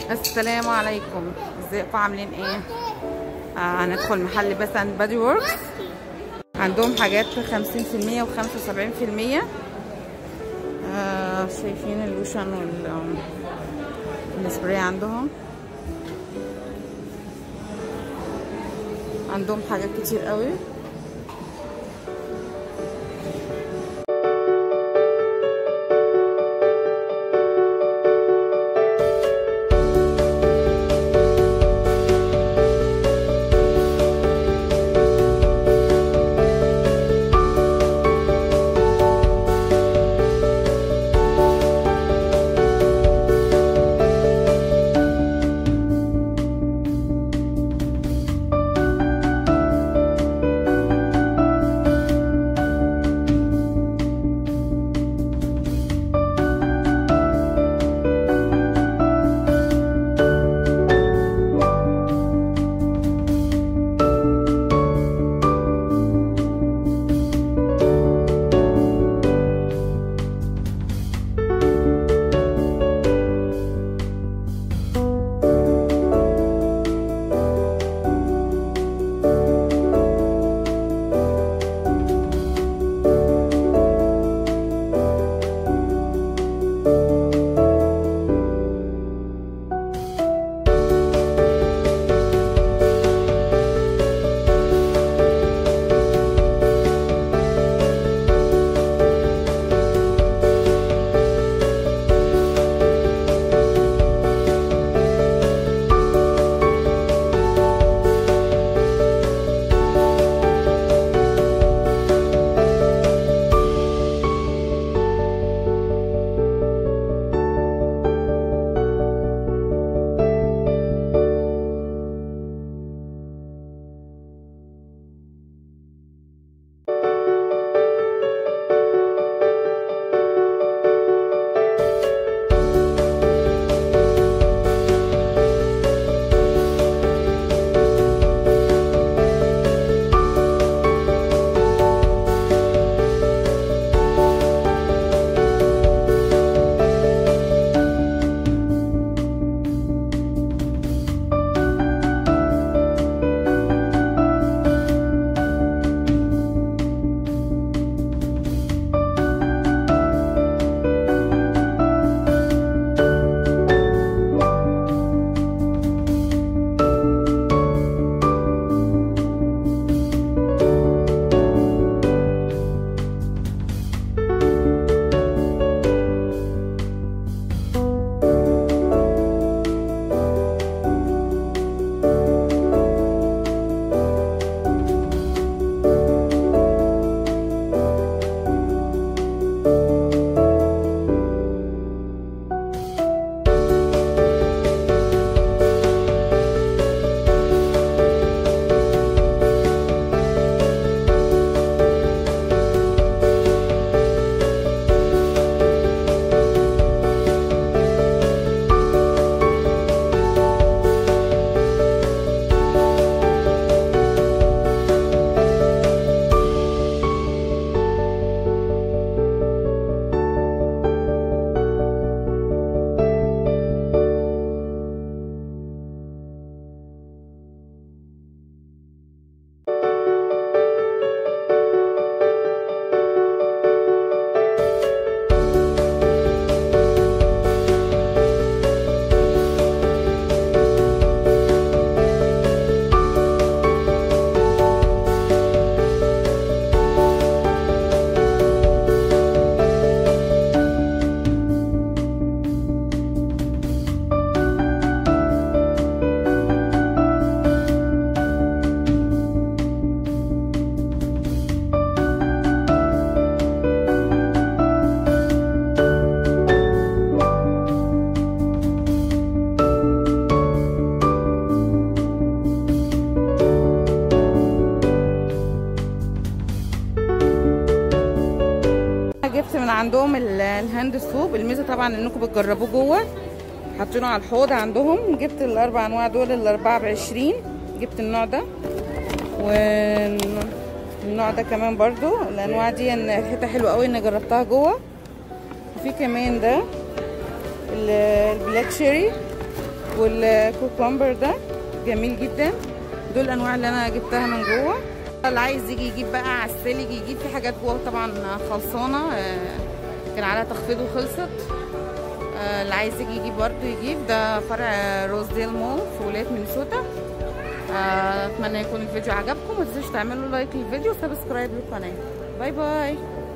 السلام عليكم ازيكم عاملين ايه آه هندخل محل بس اند بادي وركس عندهم حاجات 50% و75% آه شايفين اللوشن وال السبراي عندهم عندهم حاجات كتير قوي جبت من عندهم ال- الهاند سوب الميزه طبعا انكم بتجربوه جوه حاطينه على الحوض عندهم جبت الاربع انواع دول الاربعه بعشرين جبت النوع ده والنوع ده كمان برضو الانواع دي ان ريحتها حلوه قوي اني جربتها جوه وفي كمان ده ال- البلاك شيري والكوكمبر ده جميل جدا دول الانواع اللي انا جبتها من جوه اللي عايز يجي يجيب بقى عسل يجي يجيب في حاجات جوه طبعا خلصانه كان عليها تخفيض وخلصت اللي عايز يجي يجيب برضه يجيب ده فرع روزديل مول في ولايه مينيسوتا اتمنى يكون الفيديو عجبكم ما تنسوش تعملوا لايك للفيديو وسبسكرايب للقناه باي باي